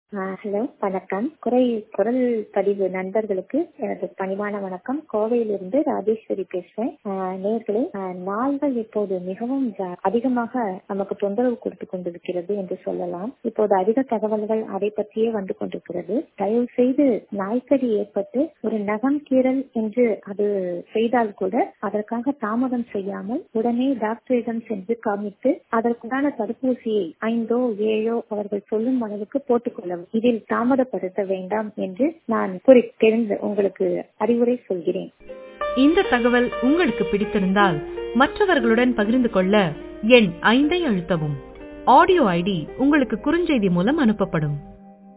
hello வணக்கம் குறை குரல் பதிவு நண்பர்களுக்கு எனது பணிவான வணக்கம் கோவையிலிருந்து ராஜேஸ்வரி பேசுறேன் ஆஹ் நேயர்களே ஆஹ் நாய்கள் இப்போது மிகவும் ஜா- அதிகமாக நமக்கு தொந்தரவு கொடுத்து கொண்டிருக்கிறது என்று சொல்லலாம் இப்போது அதிக தகவல்கள் அதை பற்றியே வந்து கொண்டிருக்கிறது தயவு செய்து நாய்க்கடி ஏற்பட்டு ஒரு நகம் கீறல் என்று அது செய்தால் கூட அதற்காக தாமதம் செய்யாமல் உடனே டாக்டரிடம் சென்று காமித்து அதற்குண்டான தடுப்பூசியை ஐந்தோ ஏழோ அவர்கள் சொல்லும் அளவுக்கு போட்டுக்கொள்ளவும் இதில் தாமதப்படுத்த வேண்டாம் என்று நான் குறி தெரிந்து உங்களுக்கு அறிவுரை சொல்கிறேன் இந்த தகவல் உங்களுக்கு பிடித்திருந்தால் மற்றவர்களுடன் பகிர்ந்து கொள்ள எண் ஐந்தை அழுத்தவும் ஆடியோ ஐடி உங்களுக்கு குறுஞ்செய்தி மூலம் அனுப்பப்படும்